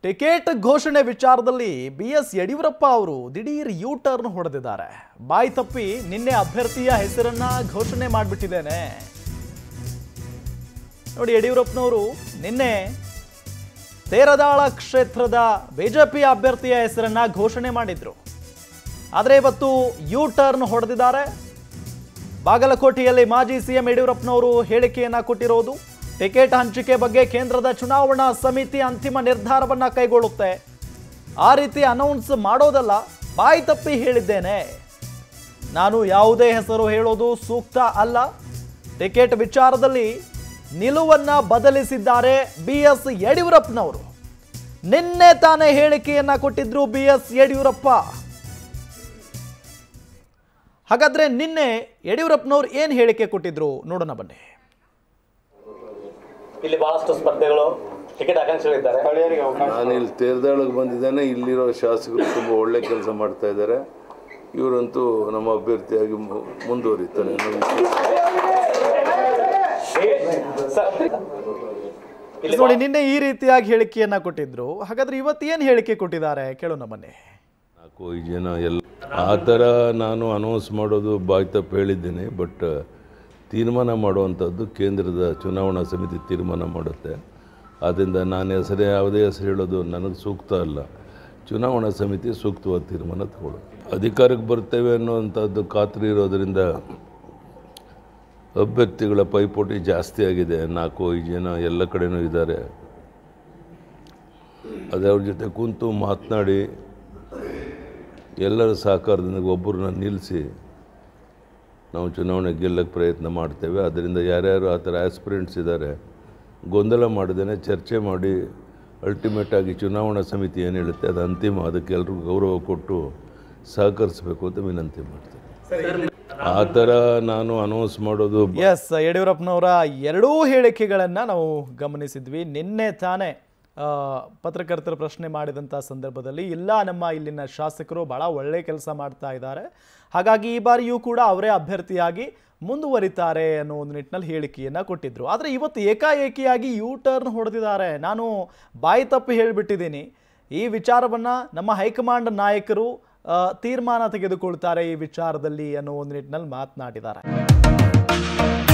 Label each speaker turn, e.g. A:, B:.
A: Ticket ಘೋಷಣೆ ವಿಚಾರದಲ್ಲಿ B S Yediyurappa ಅವರು ದಿಢೀರ್ ಯೂ ಟರ್ನ್ ಹೊಡೆದಿದ್ದಾರೆ ಬಾಯಿ ತಪ್ಪಿ ನಿನ್ನೆ ಅಭ್ಯರ್ಥಿಯ ಹೆಸರನ್ನ ಘೋಷಣೆ ಮಾಡಿಬಿಟ್ಟಿದ್ದೇನೆ ನೋಡಿ ಯಡಿಯೂರಪ್ಪನವರು ನಿನ್ನೆ ತೇರದಾಳ ಕ್ಷೇತ್ರದ ಬಿಜೆಪಿ ಅಭ್ಯರ್ಥಿಯ ಹೆಸರನ್ನ ಘೋಷಣೆ ಮಾಡಿದ್ರು ಆದರೆ ಇವತ್ತು ಯೂ ಟರ್ನ್ ಹೊಡೆದಿದ್ದಾರೆ ಬಾಗಲಕೋಟೆಯಲ್ಲಿ ಮಾಜಿ ಸಿಎಂ ಯಡಿಯೂರಪ್ಪನವರು ಹೇಳಿಕೆಯನ್ನ ಕೊಟ್ಟಿರೋದು ಟಿಕೆಟ್ ಹಂಚಿಕೆ ಬಗ್ಗೆ ಕೇಂದ್ರದ ಚುನಾವಣಾ ಸಮಿತಿ ಅಂತಿಮ ನಿರ್ಧಾರವನ್ನ ಕೈಗೊಳ್ಳುತ್ತೆ ಆ ರೀತಿ ಅನೌನ್ಸ್ ಮಾಡೋದಲ್ಲ ಬಾಯಿ ತಪ್ಪಿ ಹೇಳಿದ್ದೇನೆ ನಾನು ಯಾವುದೇ ಹೆಸರು ಹೇಳೋದು ಸೂಕ್ತ ಅಲ್ಲ ಟಿಕೆಟ್ ವಿಚಾರದಲ್ಲಿ ನಿಲುವನ್ನ ಬದಲಿಸಿದ್ದಾರೆ ಬಿ ಎಸ್ ಯಡಿಯೂರಪ್ಪನವರು ನಿನ್ನೆ ತಾನೇ ಹೇಳಿಕೆಯನ್ನ ಕೊಟ್ಟಿದ್ರು ಬಿ ಎಸ್ ಯಡಿಯೂರಪ್ಪ ಹಾಗಾದ್ರೆ ನಿನ್ನೆ ಯಡಿಯೂರಪ್ಪನವ್ರು ಏನು ಹೇಳಿಕೆ ಕೊಟ್ಟಿದ್ರು ನೋಡೋಣ ಬನ್ನಿ
B: ಇಲ್ಲಿ ಬಹಳಷ್ಟು ಸ್ಪರ್ಧೆಗಳು ಟಿಕೆಟ್ ಆಕಾಂಕ್ಷಿಗಳಿದ್ದಾರೆ
C: ನಾನು ಇಲ್ಲಿ ತೇರ್ದಾಳಕ್ಕೆ ಬಂದಿದ್ದೇನೆ ಇಲ್ಲಿರೋ ಶಾಸಕರು ತುಂಬ ಒಳ್ಳೆ ಕೆಲಸ ಮಾಡ್ತಾ ಇದ್ದಾರೆ ಇವರಂತೂ ನಮ್ಮ ಅಭ್ಯರ್ಥಿಯಾಗಿ ಮು- ಮುಂದುವರಿತಾರೆ ಅನ್ನೋ ವಿಶ್ವಾಸ.
B: ಸರ್, ಇಲ್ಲಿ
A: ನೋಡಿ ನಿನ್ನೆ ಈ ರೀತಿಯಾಗಿ ಹೇಳಿಕೆಯನ್ನ ಕೊಟ್ಟಿದ್ರು ಹಾಗಾದ್ರೆ ಇವತ್ತು ಏನು ಹೇಳಿಕೆ ಕೊಟ್ಟಿದ್ದಾರೆ ಕೇಳೋಣ ಬನ್ನಿ
C: ನಾಲ್ಕು ಐದು ಜನ ಎಲ್ಲ ಆ ಥರ ನಾನು ಅನೌನ್ಸ್ ಮಾಡೋದು ಬಾಯ್ ತಪ್ಪು ಹೇಳಿದ್ದೇನೆ ಬಟ್ ತೀರ್ಮಾನ ಮಾಡುವಂಥದ್ದು ಕೇಂದ್ರದ ಚುನಾವಣಾ ಸಮಿತಿ ತೀರ್ಮಾನ ಮಾಡುತ್ತೆ ಆದ್ದರಿಂದ ನಾನು ಹೆಸರೇ ಯಾವುದೇ ಹೆಸರು ಹೇಳೋದು ನನಗೆ ಸೂಕ್ತ ಅಲ್ಲ ಚುನಾವಣಾ ಸಮಿತಿ ಸೂಕ್ತವಾದ ತೀರ್ಮಾನ ತಗೊಳ್ಳೋದು ಅಧಿಕಾರಕ್ಕೆ ಬರ್ತೇವೆ ಅನ್ನುವಂಥದ್ದು ಖಾತ್ರಿ ಇರೋದರಿಂದ ಅಭ್ಯರ್ಥಿಗಳ ಪೈಪೋಟಿ ಜಾಸ್ತಿ ಆಗಿದೆ ನಾಲ್ಕು ಐದು ಜನ ಎಲ್ಲ ಕಡೆನೂ ಇದ್ದಾರೆ ಅದೇ ಅವ್ರ ಜೊತೆ ಕುಂತು ಮಾತನಾಡಿ ಎಲ್ಲರ ಸಹಕಾರದಿಂದ ಒಬ್ಬರನ್ನ ನಿಲ್ಲಿಸಿ ನಾವು ಚುನಾವಣೆ ಗೆಲ್ಲಕ್ಕೆ ಪ್ರಯತ್ನ ಮಾಡ್ತೇವೆ ಅದರಿಂದ ಯಾರ್ಯಾರು ಆ ಥರ ಆಸ್ಪಿರೆಂಟ್ಸ್ ಇದ್ದಾರೆ ಗೊಂದಲ ಮಾಡದೇನೆ ಚರ್ಚೆ ಮಾಡಿ ಅಲ್ಟಿಮೇಟ್ ಆಗಿ ಚುನಾವಣಾ ಸಮಿತಿ ಏನು ಹೇಳುತ್ತೆ ಅದು ಅಂತಿಮ ಅದಕ್ಕೆ ಎಲ್ರಿಗೂ ಗೌರವ ಕೊಟ್ಟು ಸಹಕರಿಸಬೇಕು ಅಂತ ವಿನಂತಿ ಮಾಡ್ತೇನೆ ಆ ಥರ ನಾನು ಅನೌನ್ಸ್ ಮಾಡೋದು
A: ಎಸ್ ಯಡಿಯೂರಪ್ಪನವರ ಎರಡೂ ಹೇಳಿಕೆಗಳನ್ನು ನಾವು ಗಮನಿಸಿದ್ವಿ ನಿನ್ನೆ ತಾನೇ ಆ, ಪತ್ರಕರ್ತರ ಪ್ರಶ್ನೆ ಮಾಡಿದಂಥ ಸಂದರ್ಭದಲ್ಲಿ ಇಲ್ಲ ನಮ್ಮ ಇಲ್ಲಿನ ಶಾಸಕರು ಬಹಳ ಒಳ್ಳೆ ಕೆಲಸ ಮಾಡ್ತಾ ಇದ್ದಾರೆ ಹಾಗಾಗಿ ಈ ಬಾರಿಯೂ ಕೂಡ ಅವರೇ ಅಭ್ಯರ್ಥಿಯಾಗಿ ಮುಂದುವರಿತಾರೆ ಅನ್ನೋ ಒಂದು ನಿಟ್ಟಿನಲ್ಲಿ ಹೇಳಿಕೆಯನ್ನು ಕೊಟ್ಟಿದ್ರು ಆದರೆ ಇವತ್ತು ಏಕಾಏಕಿಯಾಗಿ ಯೂ ಟರ್ನ್ ಹೊಡೆದಿದ್ದಾರೆ ನಾನು ಬಾಯಿ ತಪ್ಪು ಹೇಳಿಬಿಟ್ಟಿದ್ದೀನಿ ಈ ವಿಚಾರವನ್ನು ನಮ್ಮ ಹೈಕಮಾಂಡ್ ನಾಯಕರು ಆ, ತೀರ್ಮಾನ ತೆಗೆದುಕೊಳ್ತಾರೆ ಈ ವಿಚಾರದಲ್ಲಿ ಅನ್ನೋ ಒಂದು ನಿಟ್ಟಿನಲ್ಲಿ ಮಾತನಾಡಿದ್ದಾರೆ